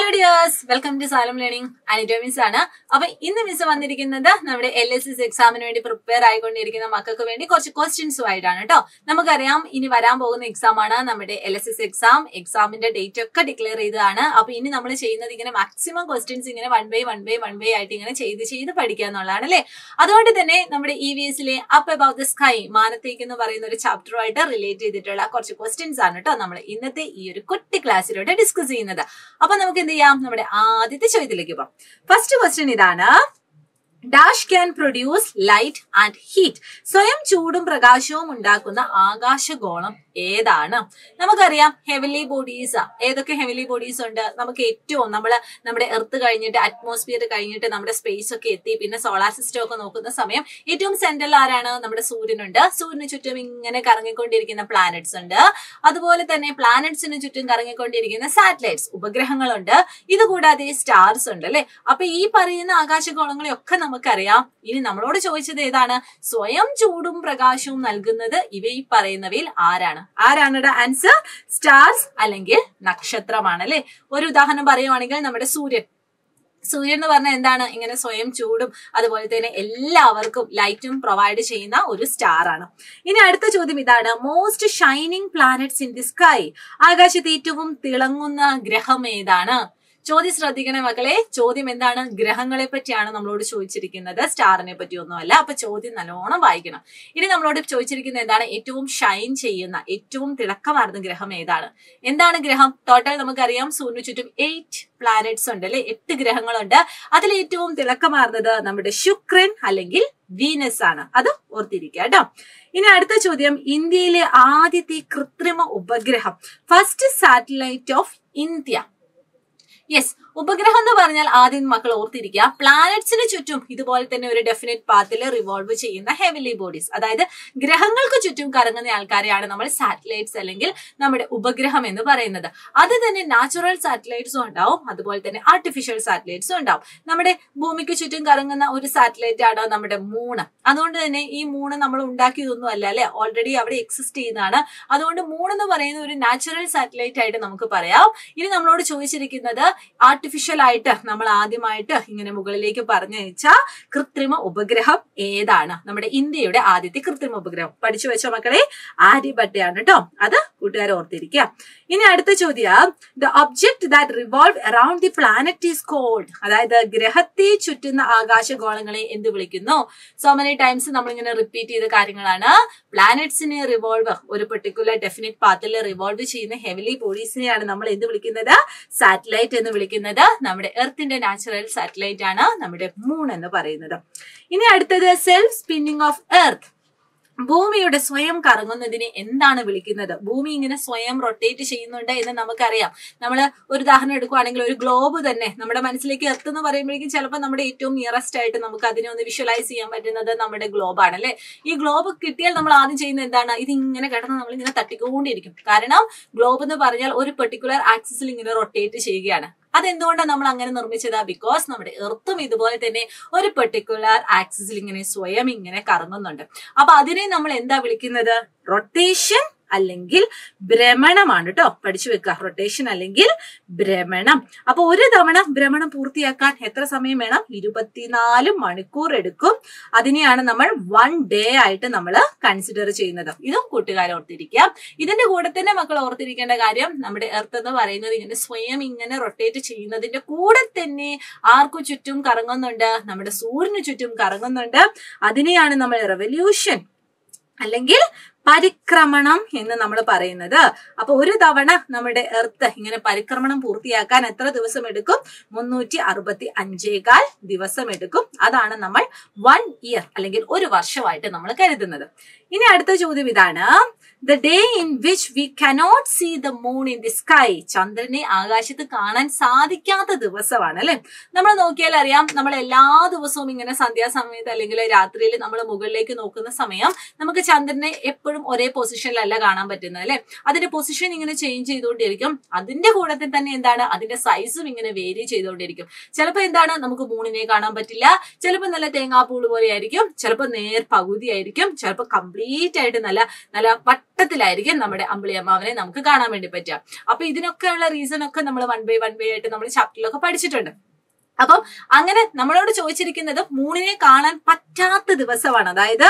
hello dears welcome to Salam learning Anitta miss ആണ് അപ്പൊ ഇന്ന് മിസ് വന്നിരിക്കുന്നത് നമ്മുടെ എൽ എസ് എസ് എക്സാമിന് വേണ്ടി പ്രിപ്പയർ ആയിക്കൊണ്ടിരിക്കുന്ന മക്കൾക്ക് വേണ്ടി കുറച്ച് ക്വസ്റ്റ്യൻസും ആയിട്ടാണ് കേട്ടോ നമുക്കറിയാം ഇനി വരാൻ പോകുന്ന എക്സാം ആണ് നമ്മുടെ എൽ എസ് എസ് എക്സാം എക്സാമിന്റെ ഡേറ്റ് ഒക്കെ ഡിക്ലെയർ ചെയ്തതാണ് അപ്പൊ ഇനി നമ്മൾ ചെയ്യുന്നത് ഇങ്ങനെ മാക്സിമം ക്വസ്റ്റ്യൻസ് ഇങ്ങനെ one by one by one by ആയിട്ട് ഇങ്ങനെ ചെയ്ത് ചെയ്ത് പഠിക്കുക എന്നുള്ളതാണ് അല്ലേ അതുകൊണ്ട് തന്നെ നമ്മുടെ ഇ വി എസിലെ അപ്പ് അബൌട്ട് ദ സ്കൈ മാനത്തേക്ക് എന്ന് പറയുന്ന ഒരു ചാപ്റ്ററുമായിട്ട് റിലേറ്റ് ചെയ്തിട്ടുള്ള കുറച്ച് ക്വസ്റ്റ്യൻസ് ആണ് കേട്ടോ നമ്മൾ ഇന്നത്തെ ഈ ഒരു കുട്ടി ക്ലാസ്സിലൂടെ ഡിസ്കസ് ചെയ്യുന്നത് അപ്പൊ നമുക്ക് എന്ത് ചെയ്യാം നമ്മുടെ ആദ്യത്തെ ചോദ്യത്തിലേക്ക് പോകാം ഫസ്റ്റ് ക്വസ്റ്റ്യൻ ഇതാണ് dash can produce light and heat സ്വയം ചൂടും പ്രകാശവും ഉണ്ടാക്കുന്ന ആകാശഗോളം ഏതാണ് നമുക്കറിയാം ഹെവിലി ബോഡീസ് ഏതൊക്കെ ഹെവിലി ബോഡീസ് ഉണ്ട് നമുക്ക് ഏറ്റവും നമ്മൾ നമ്മുടെ എർത്ത് കഴിഞ്ഞിട്ട് അറ്റ്മോസ്ഫിയർ കഴിഞ്ഞിട്ട് നമ്മുടെ സ്പേസ് ഒക്കെ എത്തി പിന്നെ സോളാർ സിസ്റ്റം ഒക്കെ നോക്കുന്ന സമയം ഏറ്റവും സെൻട്രൽ ആരാണ് നമ്മുടെ സൂര്യനുണ്ട് സൂര്യന് ചുറ്റും ഇങ്ങനെ കറങ്ങിക്കൊണ്ടിരിക്കുന്ന പ്ലാനറ്റ്സ് ഉണ്ട് അതുപോലെ തന്നെ പ്ലാനറ്റ്സിന് ചുറ്റും കറങ്ങിക്കൊണ്ടിരിക്കുന്ന സാറ്റലൈറ്റ്സ് ഉപഗ്രഹങ്ങളുണ്ട് ഇതുകൂടാതെ സ്റ്റാർസ് ഉണ്ട് അല്ലെ അപ്പൊ ഈ പറയുന്ന ആകാശഗോളങ്ങളെയൊക്കെ നമുക്കറിയാം ഇനി നമ്മളോട് ചോദിച്ചത് ഏതാണ് സ്വയം ചൂടും പ്രകാശവും നൽകുന്നത് ഇവ ഈ പറയുന്നവയിൽ ആരാണ് ആരാണ് ആൻസർ സ്റ്റാർസ് അല്ലെങ്കിൽ നക്ഷത്രമാണ് അല്ലെ ഒരു ഉദാഹരണം പറയുവാണെങ്കിൽ നമ്മുടെ സൂര്യൻ സൂര്യൻ എന്ന് പറഞ്ഞാൽ എന്താണ് ഇങ്ങനെ സ്വയം ചൂടും അതുപോലെ തന്നെ എല്ലാവർക്കും ലൈറ്റും പ്രൊവൈഡ് ചെയ്യുന്ന ഒരു സ്റ്റാർ ആണ് ഇനി അടുത്ത ചോദ്യം ഇതാണ് most shining planets in the sky ആകാശത്ത് ഏറ്റവും തിളങ്ങുന്ന ഗ്രഹം ഏതാണ് ചോദ്യം ശ്രദ്ധിക്കണേ മക്കളെ ചോദ്യം എന്താണ് ഗ്രഹങ്ങളെ പറ്റിയാണ് നമ്മളോട് ചോദിച്ചിരിക്കുന്നത് സ്റ്റാറിനെ പറ്റി ഒന്നുമല്ല അപ്പൊ ചോദ്യം നല്ലോണം വായിക്കണം ഇനി നമ്മളോട് ചോദിച്ചിരിക്കുന്നത് എന്താണ് ഏറ്റവും ഷൈൻ ചെയ്യുന്ന ഏറ്റവും തിളക്കമാർന്ന ഗ്രഹം ഏതാണ് എന്താണ് ഗ്രഹം ടോട്ടൽ നമുക്കറിയാം സൂര്യന് ചുറ്റും എയ്റ്റ് പ്ലാനറ്റ്സ് ഉണ്ട് അല്ലെ എട്ട് ഗ്രഹങ്ങളുണ്ട് അതിൽ ഏറ്റവും തിളക്കമാർന്നത് നമ്മുടെ ശുക്രൻ അല്ലെങ്കിൽ വീനസ് ആണ് അത് ഓർത്തിരിക്കുക കേട്ടോ ഇനി അടുത്ത ചോദ്യം ഇന്ത്യയിലെ ആദ്യത്തെ കൃത്രിമ ഉപഗ്രഹം first satellite of India yes ഉപഗ്രഹം എന്ന് പറഞ്ഞാൽ ആദ്യം മക്കൾ ഓർത്തിരിക്കുക പ്ലാനറ്റ്സിന് ചുറ്റും ഇതുപോലെ തന്നെ ഒരു ഡെഫിനറ്റ് പാത്തിൽ റിവോൾവ് ചെയ്യുന്ന ഹെവിലി ബോഡീസ് അതായത് ഗ്രഹങ്ങൾക്ക് ചുറ്റും കറങ്ങുന്ന ആൾക്കാരെയാണ് നമ്മൾ സാറ്റലൈറ്റ്സ് അല്ലെങ്കിൽ നമ്മുടെ ഉപഗ്രഹം എന്ന് പറയുന്നത് അത് തന്നെ നാച്ചുറൽ സാറ്റലൈറ്റ്സും ഉണ്ടാവും അതുപോലെ തന്നെ ആർട്ടിഫിഷ്യൽ സാറ്റലൈറ്റ്സും ഉണ്ടാവും നമ്മുടെ ഭൂമിക്ക് ചുറ്റും കറങ്ങുന്ന ഒരു സാറ്റലൈറ്റ് ആണ് നമ്മുടെ മൂണ് അതുകൊണ്ട് തന്നെ ഈ മൂണ് നമ്മൾ ഉണ്ടാക്കിയതൊന്നും അല്ല അല്ലെ ഓൾറെഡി അവിടെ എക്സിസ്റ്റ് ചെയ്യുന്നതാണ് അതുകൊണ്ട് മൂൺ എന്ന് പറയുന്ന ഒരു നാച്ചുറൽ സാറ്റലൈറ്റ് ആയിട്ട് നമുക്ക് പറയാം ഇനി നമ്മളോട് ചോദിച്ചിരിക്കുന്നത് ആർട്ടിഫിഷ്യൽ ആയിട്ട് നമ്മൾ ആദ്യമായിട്ട് ഇങ്ങനെ മുകളിലേക്ക് പറഞ്ഞയച്ച കൃത്രിമ ഉപഗ്രഹം ഏതാണ് നമ്മുടെ ഇന്ത്യയുടെ ആദ്യത്തെ കൃത്രിമ ഉപഗ്രഹം പഠിച്ചു വെച്ച മക്കളെ ആര്യഭട്ടയാണ് കേട്ടോ അത് കൂട്ടുകാരെ ഓർത്തിരിക്കുക ഇനി അടുത്ത ചോദ്യം the object that revolve around the planet is called അതായത് ഗ്രഹത്തെ ചുറ്റുന്ന ആകാശഗോളങ്ങളെ എന്ത് വിളിക്കുന്നു സോ മെനി ടൈംസ് നമ്മൾ ഇങ്ങനെ റിപ്പീറ്റ് ചെയ്ത കാര്യങ്ങളാണ് പ്ലാനറ്റ്സിനെ റിവോൾവ് ഒരു പെർട്ടിക്കുലർ ഡെഫിനിറ്റ് പാത്തിൽ റിവോൾവ് ചെയ്യുന്ന ഹെവിലി ബോഡീസിനെയാണ് നമ്മൾ എന്ത് വിളിക്കുന്നത് സാറ്റലൈറ്റ് എന്ന് വിളിക്കുന്നത് നമ്മുടെ എർത്തിന്റെ നാച്ചുറൽ സാറ്റലൈറ്റ് ആണ് നമ്മുടെ മൂൺ എന്ന് പറയുന്നത് ഇനി അടുത്തത് സെൽഫ് സ്പിന്നിങ് ഓഫ് എർത്ത് ഭൂമിയുടെ സ്വയം കറങ്ങുന്നതിനെ എന്താണ് വിളിക്കുന്നത് ഭൂമി ഇങ്ങനെ സ്വയം റൊട്ടേറ്റ് ചെയ്യുന്നുണ്ട് എന്ന് നമുക്കറിയാം നമ്മൾ ഒരു ഉദാഹരണം എടുക്കുവാണെങ്കിൽ ഒരു ഗ്ലോബ് തന്നെ നമ്മുടെ മനസ്സിലേക്ക് എർത്ത് എന്ന് പറയുമ്പോഴേക്കും ചിലപ്പോൾ നമ്മുടെ ഏറ്റവും നിയറസ്റ്റ് ആയിട്ട് നമുക്ക് അതിനെ ഒന്ന് വിഷ്വലൈസ് ചെയ്യാൻ പറ്റുന്നത് നമ്മുടെ ഗ്ലോബാണ് അല്ലെ ഈ ഗ്ലോബ് കിട്ടിയാൽ നമ്മൾ ആദ്യം ചെയ്യുന്നത് എന്താണ് ഇത് ഇങ്ങനെ കിടന്ന് നമ്മൾ ഇങ്ങനെ തട്ടിക്കൊണ്ടിരിക്കും കാരണം ഗ്ലോബ് എന്ന് പറഞ്ഞാൽ ഒരു പെർട്ടിക്കുലർ ആക്സിസിൽ ഇങ്ങനെ റൊട്ടേറ്റ് ചെയ്യുകയാണ് അതെന്തുകൊണ്ടാണ് നമ്മൾ അങ്ങനെ നിർമ്മിച്ചത് ബിക്കോസ് നമ്മുടെ എർത്തും ഇതുപോലെ തന്നെ ഒരു പെർട്ടിക്കുലർ ആക്സിസിൽ ഇങ്ങനെ സ്വയം ഇങ്ങനെ കറങ്ങുന്നുണ്ട് അപ്പൊ അതിനെ നമ്മൾ എന്താ വിളിക്കുന്നത് റൊട്ടേഷൻ അല്ലെങ്കിൽ ഭ്രമണമാണ് കേട്ടോ പഠിച്ചു വെക്കുക റൊട്ടേഷൻ അല്ലെങ്കിൽ ഭ്രമണം അപ്പൊ ഒരു തവണ ഭ്രമണം പൂർത്തിയാക്കാൻ എത്ര സമയം വേണം ഇരുപത്തിനാല് മണിക്കൂർ എടുക്കും അതിനെയാണ് നമ്മൾ വൺ ഡേ ആയിട്ട് നമ്മൾ കൺസിഡർ ചെയ്യുന്നത് ഇതും കൂട്ടുകാരെ ഓർത്തിരിക്കുക ഇതിന്റെ കൂടെ തന്നെ മക്കൾ ഓർത്തിരിക്കേണ്ട കാര്യം നമ്മുടെ എർത്ത് എന്ന് പറയുന്നത് ഇങ്ങനെ സ്വയം ഇങ്ങനെ റൊട്ടേറ്റ് ചെയ്യുന്നതിന്റെ കൂടെ തന്നെ ആർക്കു ചുറ്റും കറങ്ങുന്നുണ്ട് നമ്മുടെ സൂര്യന് ചുറ്റും കറങ്ങുന്നുണ്ട് അതിനെയാണ് നമ്മൾ റെവല്യൂഷൻ അല്ലെങ്കിൽ പരിക്രമണം എന്ന് നമ്മൾ പറയുന്നത് അപ്പൊ ഒരു തവണ നമ്മുടെ എർത്ത് ഇങ്ങനെ പരിക്രമണം പൂർത്തിയാക്കാൻ എത്ര ദിവസം എടുക്കും മുന്നൂറ്റി അറുപത്തി അഞ്ചേകാൽ ദിവസം എടുക്കും അതാണ് നമ്മൾ വൺ ഇയർ അല്ലെങ്കിൽ ഒരു വർഷമായിട്ട് നമ്മൾ കരുതുന്നത് ഇനി അടുത്ത ചോദ്യം ഇതാണ് the day in which we cannot see the moon in the sky ചന്ദ്രനെ ആകാശത്ത് കാണാൻ സാധിക്കാത്ത ദിവസമാണ് അല്ലെ നമ്മൾ നോക്കിയാൽ അറിയാം നമ്മൾ എല്ലാ ദിവസവും ഇങ്ങനെ സന്ധ്യാസമയത്ത് അല്ലെങ്കിൽ രാത്രിയിൽ നമ്മൾ മുകളിലേക്ക് നോക്കുന്ന സമയം നമുക്ക് ചന്ദ്രനെ എപ്പോഴും ഒരേ പൊസിഷനിലല്ല കാണാൻ പറ്റുന്നത് അല്ലെ അതിന്റെ പൊസിഷൻ ഇങ്ങനെ ചേഞ്ച് ചെയ്തുകൊണ്ടിരിക്കും അതിന്റെ കൂടത്തിൽ തന്നെ എന്താണ് അതിന്റെ സൈസും ഇങ്ങനെ വേരി ചെയ്തുകൊണ്ടിരിക്കും ചിലപ്പോൾ എന്താണ് നമുക്ക് മൂണിനെ കാണാൻ പറ്റില്ല ചിലപ്പോൾ നല്ല തേങ്ങാപ്പൂള് പോലെ ആയിരിക്കും ചിലപ്പോൾ നേർ പകുതി ആയിരിക്കും ചിലപ്പോൾ കംപ്ലീറ്റ് ആയിട്ട് നല്ല നല്ല വട്ട വട്ടത്തിലായിരിക്കും നമ്മുടെ അമ്പിളിയമ്മാവനെ നമുക്ക് കാണാൻ വേണ്ടി പറ്റുക അപ്പൊ ഇതിനൊക്കെയുള്ള റീസൺ ഒക്കെ നമ്മൾ വൺ ബൈ വൺ ബൈ ആയിട്ട് നമ്മൾ ചാപ്റ്ററിലൊക്കെ പഠിച്ചിട്ടുണ്ട് അപ്പം അങ്ങനെ നമ്മളോട് ചോദിച്ചിരിക്കുന്നത് മൂണിനെ കാണാൻ പറ്റാത്ത ദിവസമാണ് അതായത്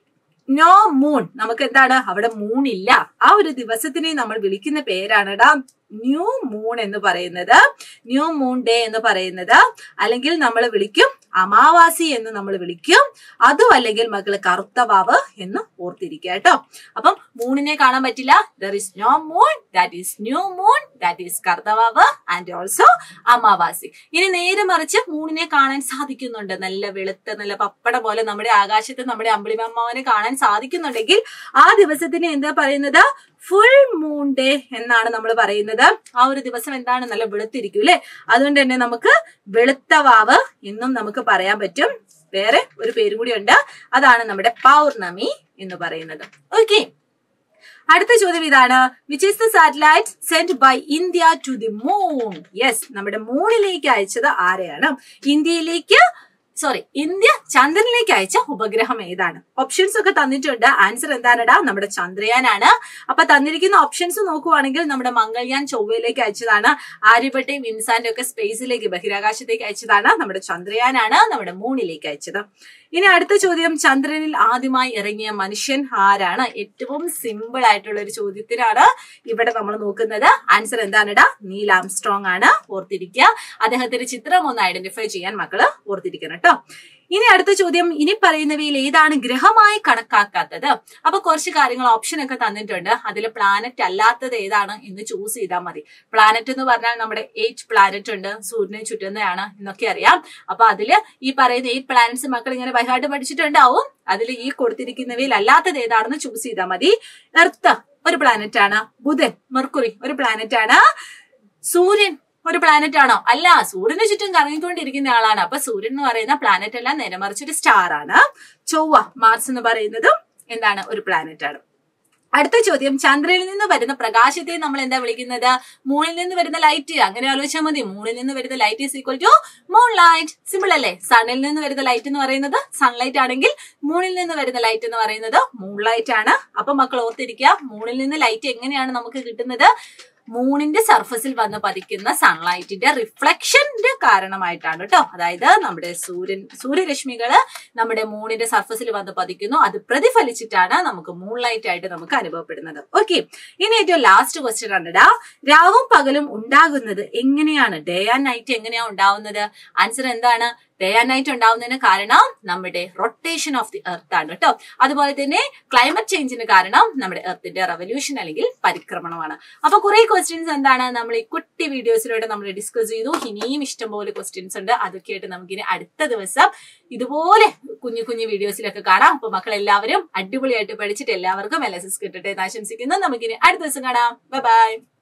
നോ മൂൺ നമുക്ക് എന്താണ് അവിടെ മൂൺ ഇല്ല ആ ഒരു ദിവസത്തിനെ നമ്മൾ വിളിക്കുന്ന പേരാണ് ന്യൂ മൂൺ എന്ന് പറയുന്നത് ന്യൂ മൂൺ ഡേ എന്ന് പറയുന്നത് അല്ലെങ്കിൽ നമ്മൾ വിളിക്കും അമാവാസി എന്ന് നമ്മൾ വിളിക്കും അതും അല്ലെങ്കിൽ മക്കള് കറുത്ത വാവ് എന്ന് ഓർത്തിരിക്കുക കേട്ടോ അപ്പം മൂണിനെ കാണാൻ പറ്റില്ല there is no moon that is new moon that is കറുത്ത വാവ് ആൻഡ് ഓൾസോ അമാവാസി ഇനി നേരെ മറിച്ച് മൂണിനെ കാണാൻ സാധിക്കുന്നുണ്ട് നല്ല വെളുത്ത നല്ല പപ്പട പോലെ നമ്മുടെ ആകാശത്ത് നമ്മുടെ അമ്പിളിമമ്മാവനെ കാണാൻ സാധിക്കുന്നുണ്ടെങ്കിൽ ആ ദിവസത്തിന് എന്താ പറയുന്നത് ഫുൾ മൂൺ ഡേ എന്നാണ് നമ്മൾ പറയുന്നത് ആ ഒരു ദിവസം എന്താണ് നല്ല വെളുത്തിരിക്കും അല്ലെ അതുകൊണ്ട് തന്നെ നമുക്ക് വെളുത്ത വാവ് എന്നും നമുക്ക് പറയാൻ പറ്റും വേറെ ഒരു പേരും കൂടി ഉണ്ട് അതാണ് നമ്മുടെ പൗർണമി എന്ന് പറയുന്നത് ഓക്കെ അടുത്ത ചോദ്യം ഇതാണ് which is the satellite send by India to the moon yes നമ്മുടെ മൂണിലേക്ക് അയച്ചത് ആരെയാണ് ഇന്ത്യയിലേക്ക് സോറി ഇന്ത്യ ചന്ദ്രനിലേക്ക് അയച്ച ഉപഗ്രഹം ഏതാണ് ഓപ്ഷൻസ് ഒക്കെ തന്നിട്ടുണ്ട് ആൻസർ എന്താണടാ നമ്മുടെ ചന്ദ്രയാനാണ് അപ്പൊ തന്നിരിക്കുന്ന ഓപ്ഷൻസ് നോക്കുവാണെങ്കിൽ നമ്മുടെ മംഗൾയാൻ ചൊവ്വയിലേക്ക് അയച്ചതാണ് ആര്യഭട്ടയും ഇൻസാന്റെ ഒക്കെ സ്പേസിലേക്ക് ബഹിരാകാശത്തേക്ക് അയച്ചതാണ് നമ്മുടെ ചന്ദ്രയാനാണ് നമ്മുടെ മൂണിലേക്ക് അയച്ചത് ഇനി അടുത്ത ചോദ്യം ചന്ദ്രനിൽ ആദ്യമായി ഇറങ്ങിയ മനുഷ്യൻ ആരാണ് ഏറ്റവും സിമ്പിൾ ആയിട്ടുള്ള ഒരു ചോദ്യത്തിനാണ് ഇവിടെ നമ്മൾ നോക്കുന്നത് ആൻസർ എന്താണെടാ നീൽ ആംസ്ട്രോങ് ആണ് ഓർത്തിരിക്കുക അദ്ദേഹത്തിന്റെ ചിത്രം ഒന്ന് ഐഡന്റിഫൈ ചെയ്യാൻ മക്കള് ഓർത്തിരിക്കണം കേട്ടോ ഇനി അടുത്ത ചോദ്യം ഇനി പറയുന്നവയിൽ ഏതാണ് ഗ്രഹമായി കണക്കാക്കാത്തത് അപ്പൊ കുറച്ച് കാര്യങ്ങൾ ഓപ്ഷൻ ഒക്കെ തന്നിട്ടുണ്ട് അതിൽ പ്ലാനറ്റ് അല്ലാത്തത് ഏതാണ് എന്ന് ചൂസ് ചെയ്താൽ മതി പ്ലാനറ്റ് എന്ന് പറഞ്ഞാൽ നമ്മുടെ എയ്റ്റ് പ്ലാനറ്റ് ഉണ്ട് സൂര്യനെ ചുറ്റുന്നതാണ് എന്നൊക്കെ അറിയാം അപ്പൊ അതില് ഈ പറയുന്ന എയ്റ്റ് പ്ലാനറ്റ്സ് മക്കൾ ഇങ്ങനെ ബൈഹാർട്ട് പഠിച്ചിട്ടുണ്ടാവും അതിൽ ഈ കൊടുത്തിരിക്കുന്നവയിൽ അല്ലാത്തത് ഏതാണെന്ന് ചൂസ് ചെയ്താൽ മതി എർത്ത് ഒരു പ്ലാനറ്റ് ആണ് ബുധൻ മെർക്കുറി ഒരു പ്ലാനറ്റ് ആണ് സൂര്യൻ ഒരു പ്ലാനറ്റ് ആണോ അല്ല സൂര്യന് ചുറ്റും കറങ്ങിക്കൊണ്ടിരിക്കുന്ന ആളാണ് അപ്പൊ സൂര്യൻ എന്ന് പറയുന്ന പ്ലാനറ്റ് അല്ല നേരെ മറിച്ചൊരു സ്റ്റാർ ആണ് ചൊവ്വ മാർസ് എന്ന് പറയുന്നതും എന്താണ് ഒരു പ്ലാനറ്റ് ആണ് അടുത്ത ചോദ്യം ചന്ദ്രനിൽ നിന്ന് വരുന്ന പ്രകാശത്തെ നമ്മൾ എന്താ വിളിക്കുന്നത് മൂണിൽ നിന്ന് വരുന്ന ലൈറ്റ് അങ്ങനെ ആലോചിച്ചാൽ മതി മൂണിൽ നിന്ന് വരുന്ന light is equal to moon light simple അല്ലേ സണ്ണിൽ നിന്ന് വരുന്ന ലൈറ്റ് എന്ന് പറയുന്നത് സൺലൈറ്റ് ആണെങ്കിൽ മൂണിൽ നിന്ന് വരുന്ന ലൈറ്റ് എന്ന് പറയുന്നത് മൂൺ ലൈറ്റ് ആണ് അപ്പൊ മക്കൾ ഓർത്തിരിക്കുക മൂണിൽ നിന്ന് ലൈറ്റ് എങ്ങനെയാണ് നമുക്ക് കിട്ടുന്നത് മൂണിന്റെ സർഫസിൽ വന്ന് പതിക്കുന്ന സൺലൈറ്റിന്റെ റിഫ്ലക്ഷന്റെ കാരണമായിട്ടാണ് കേട്ടോ അതായത് നമ്മുടെ സൂര്യൻ സൂര്യരശ്മികള് നമ്മുടെ മൂണിന്റെ സർഫസിൽ വന്ന് പതിക്കുന്നു അത് പ്രതിഫലിച്ചിട്ടാണ് നമുക്ക് മൂൺ ലൈറ്റ് ആയിട്ട് നമുക്ക് അനുഭവപ്പെടുന്നത് ഓക്കെ ഇനി ഏറ്റവും ലാസ്റ്റ് ക്വസ്റ്റ്യൻ കണ്ടടാ രാവും പകലും ഉണ്ടാകുന്നത് എങ്ങനെയാണ് ഡേ ആൻഡ് നൈറ്റ് എങ്ങനെയാ ഉണ്ടാവുന്നത് ആൻസർ എന്താണ് ഡേ ആൻഡ് നൈറ്റ് ഉണ്ടാവുന്നതിന് കാരണം നമ്മുടെ റൊട്ടേഷൻ ഓഫ് ദി എർത്ത് ആണ് കേട്ടോ അതുപോലെ തന്നെ ക്ലൈമറ്റ് ചേഞ്ചിന് കാരണം നമ്മുടെ എർത്തിന്റെ റെവല്യൂഷൻ അല്ലെങ്കിൽ പരിക്രമണമാണ് അപ്പൊ കുറെ ക്വസ്റ്റ്യൻസ് എന്താണ് നമ്മൾ ഈ കുട്ടി വീഡിയോസിലൂടെ നമ്മൾ ഡിസ്കസ് ചെയ്തു ഇനിയും ഇഷ്ടംപോലെ ക്വസ്റ്റ്യൻസ് ഉണ്ട് അതൊക്കെയായിട്ട് നമുക്കിനി അടുത്ത ദിവസം ഇതുപോലെ കുഞ്ഞു കുഞ്ഞു വീഡിയോസിലൊക്കെ കാണാം അപ്പൊ മക്കൾ എല്ലാവരും അടിപൊളിയായിട്ട് പഠിച്ചിട്ട് എല്ലാവർക്കും എൽ എസ് എസ് കിട്ടട്ടെ എന്ന് ആശംസിക്കുന്നു നമുക്കിനി അടുത്ത ദിവസം കാണാം ബൈ ബൈ